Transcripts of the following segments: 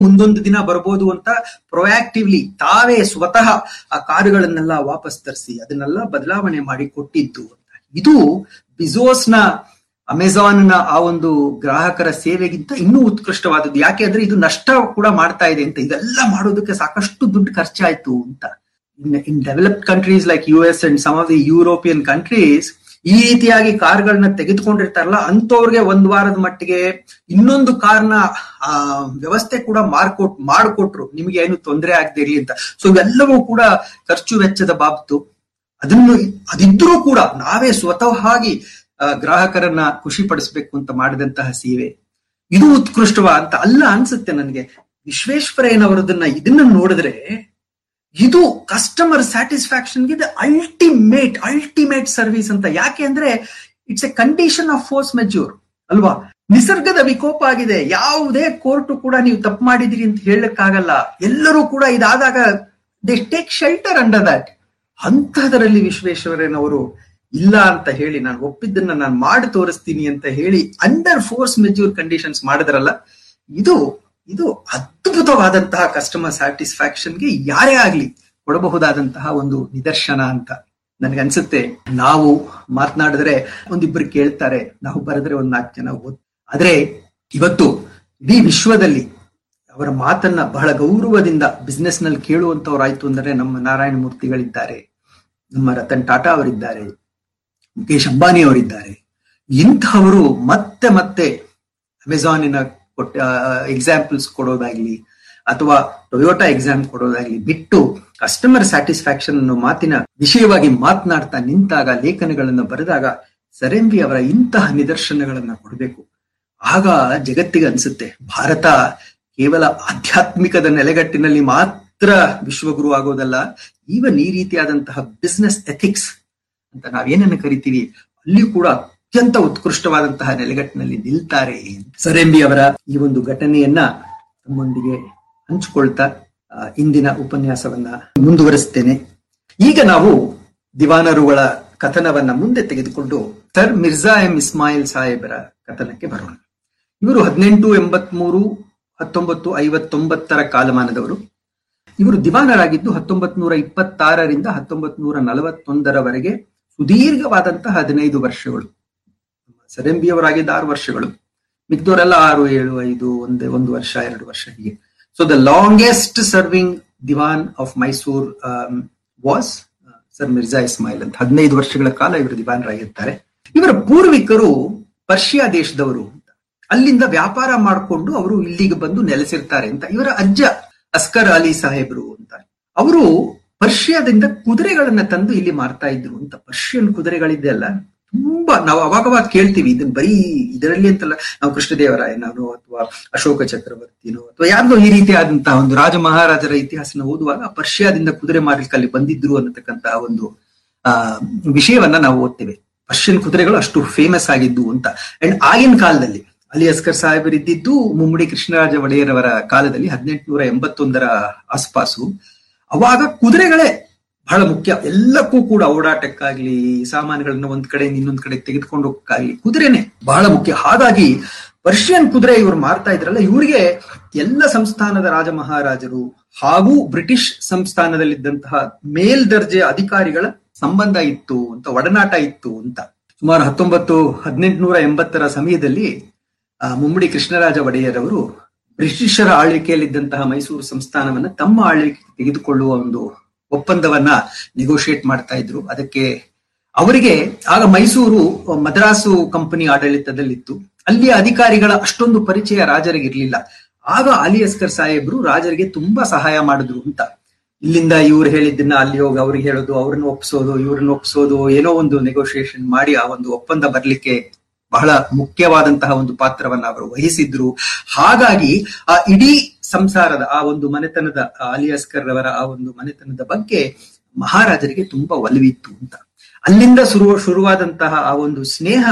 ಮುಂದೊಂದು ದಿನ ಬರ್ಬೋದು ಅಂತ ಪ್ರೊಯಾಕ್ಟಿವ್ಲಿ ತಾವೇ ಸ್ವತಃ ಆ ಕಾರುಗಳನ್ನೆಲ್ಲ ವಾಪಸ್ ತರಿಸಿ ಅದನ್ನೆಲ್ಲ ಬದಲಾವಣೆ ಮಾಡಿ ಕೊಟ್ಟಿದ್ದು ಅಂತ ಇದು ಬಿಸೋಸ್ನ ಅಮೆಜಾನ್ ನ ಆ ಒಂದು ಗ್ರಾಹಕರ ಸೇವೆಗಿಂತ ಇನ್ನೂ ಉತ್ಕೃಷ್ಟವಾದದ್ದು ಯಾಕೆ ಅಂದ್ರೆ ಇದು ನಷ್ಟ ಕೂಡ ಮಾಡ್ತಾ ಇದೆ ಅಂತ ಇದೆಲ್ಲ ಮಾಡೋದಕ್ಕೆ ಸಾಕಷ್ಟು ದುಡ್ಡು ಖರ್ಚಾಯ್ತು ಅಂತ in developed countries like U S and some of the European countries ಈ ರೀತಿಯಾಗಿ ಕಾರ್ಗಳನ್ನ ತೆಗೆದುಕೊಂಡಿರ್ತಾರಲ್ಲ ಅಂತವ್ರಿಗೆ ಒಂದ್ ವಾರದ ಮಟ್ಟಿಗೆ ಇನ್ನೊಂದು ಕಾರ್ನ ಆ ವ್ಯವಸ್ಥೆ ಕೂಡ ಮಾರ್ಕೊಟ್ ಮಾಡಿಕೊಟ್ರು ನಿಮ್ಗೆ ಏನು ತೊಂದರೆ ಆಗದೆ ಇರಲಿ ಅಂತ ಸೊ ಇವೆಲ್ಲವೂ ಕೂಡ ಖರ್ಚು ವೆಚ್ಚದ ಬಾಬ್ತು ಅದನ್ನು ಅದಿದ್ರೂ ಕೂಡ ನಾವೇ ಸ್ವತಃ ಆಗಿ ಗ್ರಾಹಕರನ್ನ ಖುಷಿ ಪಡಿಸ್ಬೇಕು ಅಂತ ಮಾಡಿದಂತಹ ಸೇವೆ ಇದು ಉತ್ಕೃಷ್ಟವ ಅಂತ ಅಲ್ಲ ಅನ್ಸುತ್ತೆ ನನಗೆ ವಿಶ್ವೇಶ್ವರಯ್ಯನವರದನ್ನ ಇದನ್ನ ನೋಡಿದ್ರೆ ಇದು ಕಸ್ಟಮರ್ ಸ್ಯಾಟಿಸ್ಫ್ಯಾಕ್ಷನ್ ಗೆ ಅಲ್ಟಿಮೇಟ್ ಅಲ್ಟಿಮೇಟ್ ಸರ್ವಿಸ್ ಅಂತ ಯಾಕೆ ಅಂದ್ರೆ it's a condition of force majeure ಅಲ್ವಾ ನಿಸರ್ಗದ ವಿಕೋಪ ಆಗಿದೆ ಯಾವುದೇ ಕೋರ್ಟ್ ಕೂಡ ನೀವು ತಪ್ಪು ಮಾಡಿದಿರಿ ಅಂತ ಹೇಳಕ್ಕಾಗಲ್ಲ ಎಲ್ಲರೂ ಕೂಡ ಇದಾದಾಗ they take shelter under that ಅಂತಹದರಲ್ಲಿ ವಿಶ್ವೇಶ್ವರಯ್ಯನವರು ಇಲ್ಲ ಅಂತ ಹೇಳಿ ನಾನು ಒಪ್ಪಿದ್ದನ್ನ ನಾನು ಮಾಡಿ ತೋರಿಸ್ತೀನಿ ಅಂತ ಹೇಳಿ ಅಂಡರ್ ಫೋರ್ಸ್ ಮೆಜ್ಯೂರ್ ಕಂಡೀಷನ್ಸ್ ಮಾಡಿದ್ರಲ್ಲ ಇದು ಇದು ಅದ್ಭುತವಾದಂತಹ ಕಸ್ಟಮರ್ ಸ್ಯಾಟಿಸ್ಫ್ಯಾಕ್ಷನ್ಗೆ ಯಾರೇ ಆಗ್ಲಿ ಕೊಡಬಹುದಾದಂತಹ ಒಂದು ನಿದರ್ಶನ ಅಂತ ನನ್ಗನ್ಸುತ್ತೆ ನಾವು ಮಾತನಾಡಿದ್ರೆ ಒಂದಿಬ್ಬರು ಕೇಳ್ತಾರೆ ನಾವು ಬರೆದ್ರೆ ಒಂದ್ ನಾಲ್ಕು ಜನ ಓದ್ ಆದ್ರೆ ಇವತ್ತು ಇಡೀ ವಿಶ್ವದಲ್ಲಿ ಅವರ ಮಾತನ್ನ ಬಹಳ ಗೌರವದಿಂದ ಬಿಸ್ನೆಸ್ ನಲ್ಲಿ ಕೇಳುವಂತವ್ರಾಯ್ತು ಅಂದ್ರೆ ನಮ್ಮ ನಾರಾಯಣ ಮೂರ್ತಿಗಳಿದ್ದಾರೆ ನಮ್ಮ ರತನ್ ಟಾಟಾ ಅವರಿದ್ದಾರೆ ಮುಖೇಶ್ ಅಂಬಾನಿ ಅವರಿದ್ದಾರೆ ಇಂಥವರು ಮತ್ತೆ ಮತ್ತೆ ಅಮೆಜಾನಿನ ಕೊಟ್ಟ ಎಕ್ಸಾಂಪಲ್ಸ್ ಕೊಡೋದಾಗ್ಲಿ ಅಥವಾ ಟೊಯೋಟಾ ಎಕ್ಸಾಮ್ ಕೊಡೋದಾಗ್ಲಿ ಬಿಟ್ಟು ಕಸ್ಟಮರ್ ಸ್ಯಾಟಿಸ್ಫ್ಯಾಕ್ಷನ್ ಅನ್ನೋ ಮಾತಿನ ವಿಷಯವಾಗಿ ಮಾತನಾಡ್ತಾ ನಿಂತಾಗ ಲೇಖನಗಳನ್ನು ಬರೆದಾಗ ಸರೆಂಬಿ ಅವರ ಇಂತಹ ನಿದರ್ಶನಗಳನ್ನ ಕೊಡಬೇಕು ಆಗ ಜಗತ್ತಿಗೆ ಅನ್ಸುತ್ತೆ ಭಾರತ ಕೇವಲ ಆಧ್ಯಾತ್ಮಿಕದ ನೆಲೆಗಟ್ಟಿನಲ್ಲಿ ಮಾತ್ರ ವಿಶ್ವಗುರು ಆಗೋದಲ್ಲ ಈವನ್ ಈ ರೀತಿಯಾದಂತಹ ಬಿಸ್ನೆಸ್ ಎಥಿಕ್ಸ್ ಅಂತ ನಾವೇನನ್ನು ಕರಿತೀವಿ ಅಲ್ಲಿ ಕೂಡ ಅತ್ಯಂತ ಉತ್ಕೃಷ್ಟವಾದಂತಹ ನೆಲೆಗಟ್ಟಿನಲ್ಲಿ ನಿಲ್ತಾರೆ ಸರೆಂಬಿ ಅವರ ಈ ಒಂದು ಘಟನೆಯನ್ನ ತಮ್ಮೊಂದಿಗೆ ಹಂಚಿಕೊಳ್ತಾ ಇಂದಿನ ಉಪನ್ಯಾಸವನ್ನ ಮುಂದುವರಿಸ್ತೇನೆ ಈಗ ನಾವು ದಿವಾನರುಗಳ ಕಥನವನ್ನ ಮುಂದೆ ತೆಗೆದುಕೊಂಡು ಸರ್ ಮಿರ್ಜಾ ಎಂ ಇಸ್ಮಾಯಿಲ್ ಸಾಹೇಬರ ಕಥನಕ್ಕೆ ಬರೋಣ ಇವರು ಹದಿನೆಂಟು ಎಂಬತ್ಮೂರು ಹತ್ತೊಂಬತ್ತು ಐವತ್ತೊಂಬತ್ತರ ಕಾಲಮಾನದವರು ಇವರು ದಿವಾನರಾಗಿದ್ದು ಹತ್ತೊಂಬತ್ ನೂರ ಇಪ್ಪತ್ತಾರರಿಂದ ಹತ್ತೊಂಬತ್ ನೂರ ನಲವತ್ತೊಂದರವರೆಗೆ ಸುದೀರ್ಘವಾದಂತಹ ಹದಿನೈದು ವರ್ಷಗಳು ಸರೆಂಬಿಯವರಾಗಿದ್ದ ಆರು ವರ್ಷಗಳು ಮಿಕ್ದವರೆಲ್ಲ ಆರು ಏಳು ಐದು ಒಂದೇ ಒಂದು ವರ್ಷ ಎರಡು ವರ್ಷ ಹೀಗೆ so the longest serving Diwan of Mysore was sir Mirza Ismail ಅಂತ ಹದಿನೈದು ವರ್ಷಗಳ ಕಾಲ ಇವರು ದಿವಾನರಾಗಿರ್ತಾರೆ ಇವರ ಪೂರ್ವಿಕರು ಪರ್ಷಿಯಾ ದೇಶದವರು ಅಂತ ಅಲ್ಲಿಂದ ವ್ಯಾಪಾರ ಮಾಡಿಕೊಂಡು ಅವರು ಇಲ್ಲಿಗೆ ಬಂದು ನೆಲೆಸಿರ್ತಾರೆ ಅಂತ ಇವರ ಅಜ್ಜ ಅಸ್ಕರ್ ಅಲಿ ಸಾಹೇಬ್ರು ಅಂತ ಅವರು ಪರ್ಷಿಯಾದಿಂದ ಕುದುರೆಗಳನ್ನ ತಂದು ಇಲ್ಲಿ ಮಾರ್ತಾ ಇದ್ರು ಅಂತ ಪರ್ಷಿಯನ್ ಕುದುರೆಗಳಿದೆಯಲ್ಲ ತುಂಬಾ ನಾವು ಅವಾಗವಾಗ ಕೇಳ್ತೀವಿ ಇದನ್ನ ಬರೀ ಇದರಲ್ಲಿ ಅಂತಲ್ಲ ನಾವು ಕೃಷ್ಣದೇವರಾಯನೋ ಅಥವಾ ಅಶೋಕ ಚಕ್ರವರ್ತಿನೋ ಅಥವಾ ಯಾರ್ದೋ ಈ ರೀತಿಯಾದಂತಹ ಒಂದು ರಾಜ ಮಹಾರಾಜರ ಇತಿಹಾಸನ ಓದುವಾಗ ಪರ್ಷಿಯಾದಿಂದ ಕುದುರೆ ಮಾರ್ಲಿಕ್ಕೆ ಅಲ್ಲಿ ಬಂದಿದ್ರು ಅನ್ನತಕ್ಕಂತಹ ಒಂದು ಆ ವಿಷಯವನ್ನ ನಾವು ಓದ್ತೇವೆ ಪರ್ಷಿಯನ್ ಕುದುರೆಗಳು ಅಷ್ಟು ಫೇಮಸ್ ಆಗಿದ್ದು ಅಂತ ಅಂಡ್ ಆಗಿನ ಕಾಲದಲ್ಲಿ ಅಲಿ ಅಸ್ಕರ್ ಸಾಹೇಬರ್ ಇದ್ದಿದ್ದು ಮುಮ್ಮಡಿ ಕೃಷ್ಣರಾಜ ಒಡೆಯರವರ ಕಾಲದಲ್ಲಿ ಹದಿನೆಂಟುನೂರ ಎಂಬತ್ತೊಂದರ ಆಸ್ಪಾಸು ಅವಾಗ ಕುದುರೆಗಳೇ ಬಹಳ ಮುಖ್ಯ ಎಲ್ಲಕ್ಕೂ ಕೂಡ ಓಡಾಟಕ್ಕಾಗ್ಲಿ ಸಾಮಾನುಗಳನ್ನ ಒಂದ್ ಕಡೆ ಇನ್ನೊಂದ್ ಕಡೆ ತೆಗೆದುಕೊಂಡು ಹೋಗಕ್ಕಾಗ್ಲಿ ಕುದುರೆನೆ ಬಹಳ ಮುಖ್ಯ ಹಾಗಾಗಿ ಪರ್ಷಿಯನ್ ಕುದುರೆ ಇವರು ಮಾರ್ತಾ ಇದ್ರಲ್ಲ ಇವರಿಗೆ ಎಲ್ಲ ಸಂಸ್ಥಾನದ ರಾಜ ಮಹಾರಾಜರು ಹಾಗೂ ಬ್ರಿಟಿಷ್ ಸಂಸ್ಥಾನದಲ್ಲಿದ್ದಂತಹ ಮೇಲ್ದರ್ಜೆಯ ಅಧಿಕಾರಿಗಳ ಸಂಬಂಧ ಇತ್ತು ಅಂತ ಒಡನಾಟ ಇತ್ತು ಅಂತ ಸುಮಾರು ಹತ್ತೊಂಬತ್ತು ಹದಿನೆಂಟುನೂರ ಎಂಬತ್ತರ ಸಮಯದಲ್ಲಿ ಮುಮ್ಮಡಿ ಕೃಷ್ಣರಾಜ ಒಡೆಯರವರು ಬ್ರಿಟಿಷರ ಆಳ್ವಿಕೆಯಲ್ಲಿದ್ದಂತಹ ಮೈಸೂರು ಸಂಸ್ಥಾನವನ್ನ ತಮ್ಮ ಆಳ್ವಿಕೆ ತೆಗೆದುಕೊಳ್ಳುವ ಒಂದು ಒಪ್ಪಂದವನ್ನ ನೆಗೋಷಿಯೇಟ್ ಮಾಡ್ತಾ ಇದ್ರು ಅದಕ್ಕೆ ಅವರಿಗೆ ಆಗ ಮೈಸೂರು ಮದ್ರಾಸು ಕಂಪನಿ ಆಡಳಿತದಲ್ಲಿತ್ತು ಅಲ್ಲಿಯ ಅಧಿಕಾರಿಗಳ ಅಷ್ಟೊಂದು ಪರಿಚಯ ರಾಜರಿಗೆ ಇರ್ಲಿಲ್ಲ ಆಗ ಅಲಿ ಅಸ್ಕರ್ ಸಾಹೇಬ್ರು ರಾಜರಿಗೆ ತುಂಬಾ ಸಹಾಯ ಮಾಡಿದ್ರು ಅಂತ ಇಲ್ಲಿಂದ ಇವ್ರು ಹೇಳಿದ್ದನ್ನ ಅಲ್ಲಿ ಹೋಗಿ ಅವ್ರಿಗೆ ಹೇಳೋದು ಅವ್ರನ್ನ ಒಪ್ಸೋದು ಇವ್ರನ್ನ ಒಪ್ಸೋದು ಏನೋ ಒಂದು ನೆಗೋಷಿಯೇಷನ್ ಮಾಡಿ ಆ ಒಂದು ಒಪ್ಪಂದ ಬರ್ಲಿಕ್ಕೆ ಬಹಳ ಮುಖ್ಯವಾದಂತಹ ಒಂದು ಪಾತ್ರವನ್ನ ಅವರು ವಹಿಸಿದ್ರು ಹಾಗಾಗಿ ಆ ಇಡೀ ಸಂಸಾರದ ಆ ಒಂದು ಮನೆತನದ ಅಲಿ ಅಸ್ಕರ್ ಅವರ ಆ ಒಂದು ಮನೆತನದ ಬಗ್ಗೆ ಮಹಾರಾಜರಿಗೆ ತುಂಬಾ ಒಲವಿತ್ತು ಅಂತ ಅಲ್ಲಿಂದ ಶುರು ಶುರುವಾದಂತಹ ಆ ಒಂದು ಸ್ನೇಹ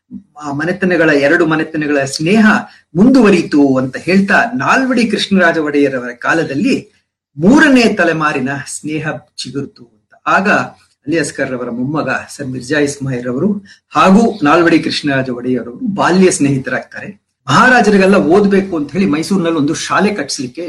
ಮನೆತನಗಳ ಎರಡು ಮನೆತನಗಳ ಸ್ನೇಹ ಮುಂದುವರಿಯಿತು ಅಂತ ಹೇಳ್ತಾ ನಾಲ್ವಡಿ ಕೃಷ್ಣರಾಜ ಒಡೆಯರವರ ಕಾಲದಲ್ಲಿ ಮೂರನೇ ತಲೆಮಾರಿನ ಸ್ನೇಹ ಚಿಗುರ್ತು ಅಂತ ಆಗ ಅಲಿ ಅಸ್ಕರ್ ಅವರ ಮೊಮ್ಮಗ ಸರ್ ಮಿರ್ಜಾ ಇಸ್ಮಾಯಿಲ್ ಅವರು ಹಾಗೂ ನಾಲ್ವಡಿ ಕೃಷ್ಣರಾಜ ಒಡೆಯರ್ ಅವರು ಬಾಲ್ಯ ಸ್ನೇಹಿತರಾಗ್ತಾರೆ ಮಹಾರಾಜರಿಗೆಲ್ಲ ಓದ್ಬೇಕು ಅಂತ ಹೇಳಿ ಮೈಸೂರಿನಲ್ಲಿ ಒಂದು ಶಾಲೆ ಕಟ್ಸ್ಲಿಕ್ಕೆ